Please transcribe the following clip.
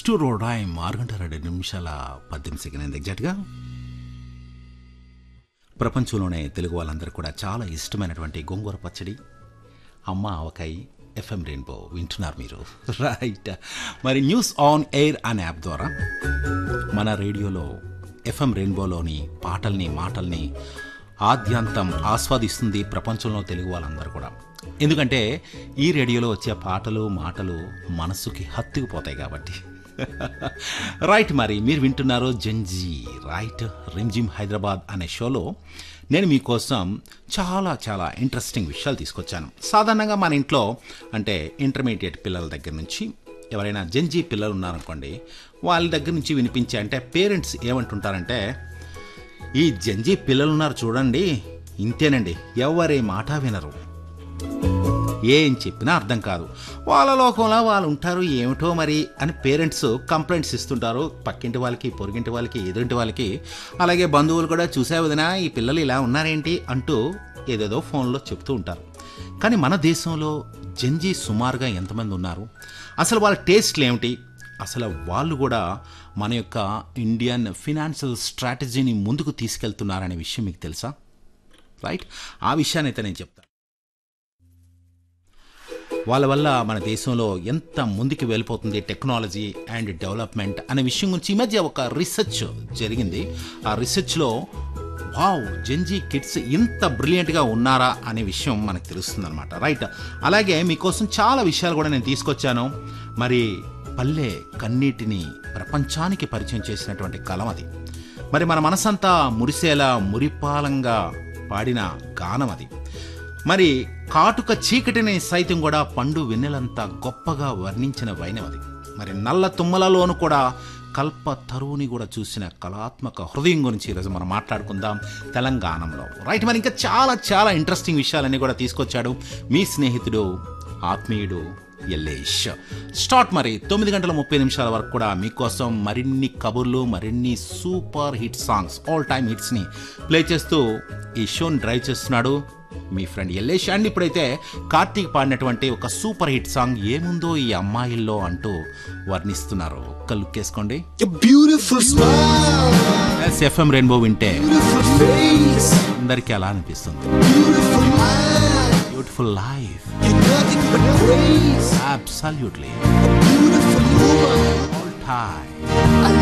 To రోడాయ్ ఆరు గంటల రెండు నిమిషాల పద్దెనిమిది సెకండ్ ఎగ్జాక్ట్గా ప్రపంచంలోనే తెలుగు వాళ్ళందరూ కూడా చాలా ఇష్టమైనటువంటి గోంగూర పచ్చడి అమ్మ ఆవకాయ ఎఫ్ఎం రెయిన్బో వింటున్నారు మీరు రైట్ మరి న్యూస్ ఆన్ ఎయిర్ అనే యాప్ ద్వారా మన రేడియోలో ఎఫ్ఎం రెయిన్బోలోని పాటల్ని మాటల్ని ఆద్యాంతం ఆస్వాదిస్తుంది ప్రపంచంలో తెలుగు వాళ్ళందరూ కూడా ఎందుకంటే ఈ రేడియోలో వచ్చే పాటలు మాటలు మనసుకి హత్తుకుపోతాయి కాబట్టి రైట్ మరి మీరు వింటున్నారు జంజీ రైట్ రిమ్జిమ్ హైదరాబాద్ అనే షోలో నేను మీకోసం చాలా చాలా ఇంట్రెస్టింగ్ విషయాలు తీసుకొచ్చాను సాధారణంగా మన ఇంట్లో అంటే ఇంటర్మీడియట్ పిల్లల దగ్గర నుంచి ఎవరైనా జంజీ పిల్లలు ఉన్నారనుకోండి వాళ్ళ దగ్గర నుంచి వినిపించే అంటే పేరెంట్స్ ఏమంటుంటారంటే ఈ జంజీ పిల్లలు ఉన్నారు చూడండి ఇంతేనండి ఎవరి మాట వినరు ఏం చెప్పినా అర్థం కాదు వాళ్ళ లోకంలో వాళ్ళు ఉంటారు ఏమిటో మరి అని పేరెంట్స్ కంప్లైంట్స్ ఇస్తుంటారు పక్కింటి వాళ్ళకి పొరుగింటి వాళ్ళకి ఎదురింటి వాళ్ళకి అలాగే బంధువులు కూడా చూసే వదినా ఈ పిల్లలు ఇలా ఉన్నారేంటి అంటూ ఏదేదో ఫోన్లో చెప్తూ ఉంటారు కానీ మన దేశంలో జంజీ సుమారుగా ఎంతమంది ఉన్నారు అసలు వాళ్ళ టేస్ట్లు ఏమిటి అసలు వాళ్ళు కూడా మన యొక్క ఇండియన్ ఫినాన్షియల్ స్ట్రాటజీని ముందుకు తీసుకెళ్తున్నారనే విషయం మీకు తెలుసా రైట్ ఆ విషయాన్ని అయితే నేను చెప్తాను వాళ్ళ వల్ల మన దేశంలో ఎంత ముందుకు వెళ్ళిపోతుంది టెక్నాలజీ అండ్ డెవలప్మెంట్ అనే విషయం గురించి ఈ మధ్య ఒక రీసెర్చ్ జరిగింది ఆ రీసెర్చ్లో వావ్ జెన్జీ కిడ్స్ ఇంత బ్రిలియంట్గా ఉన్నారా అనే విషయం మనకు తెలుస్తుంది అనమాట రైట్ అలాగే మీకోసం చాలా విషయాలు కూడా నేను తీసుకొచ్చాను మరి పల్లె కన్నీటిని ప్రపంచానికి పరిచయం చేసినటువంటి కలం అది మరి మన మనసంతా మురిసేలా మురిపాలంగా పాడిన గానం అది మరి కాటుక చీకటిని సైతం కూడా పండు వెన్నెలంతా గొప్పగా వర్ణించిన వైనం అది మరి నల్ల తుమ్మలలోను కూడా కల్ప తరువుని కూడా చూసిన కళాత్మక హృదయం గురించి ఈరోజు మనం మాట్లాడుకుందాం తెలంగాణలో రైట్ మరి ఇంకా చాలా చాలా ఇంట్రెస్టింగ్ విషయాలన్నీ కూడా తీసుకొచ్చాడు మీ స్నేహితుడు ఆత్మీయుడు ఎల్లేష్ స్టార్ట్ మరి తొమ్మిది గంటల ముప్పై నిమిషాల వరకు కూడా మీకోసం మరిన్ని కబుర్లు మరిన్ని super hit songs all time హిట్స్ని ప్లే చేస్తూ ఈ షోని డ్రైవ్ చేస్తున్నాడు మీ ఫ్రెండ్ ఎల్లేష్ అండ్ ఇప్పుడైతే కార్తీక్ పాడినటువంటి ఒక సూపర్ హిట్ సాంగ్ ఏముందో ఈ అమ్మాయిల్లో అంటూ వర్ణిస్తున్నారు ఒక్క లుక్ వేసుకోండి Your beautiful smile, FM rainbow వింటే beautiful face, అందరికీ అలా అనిపిస్తుంది beautiful mind. Beautiful life You're nothing but grace, absolutely beautiful woman. All time I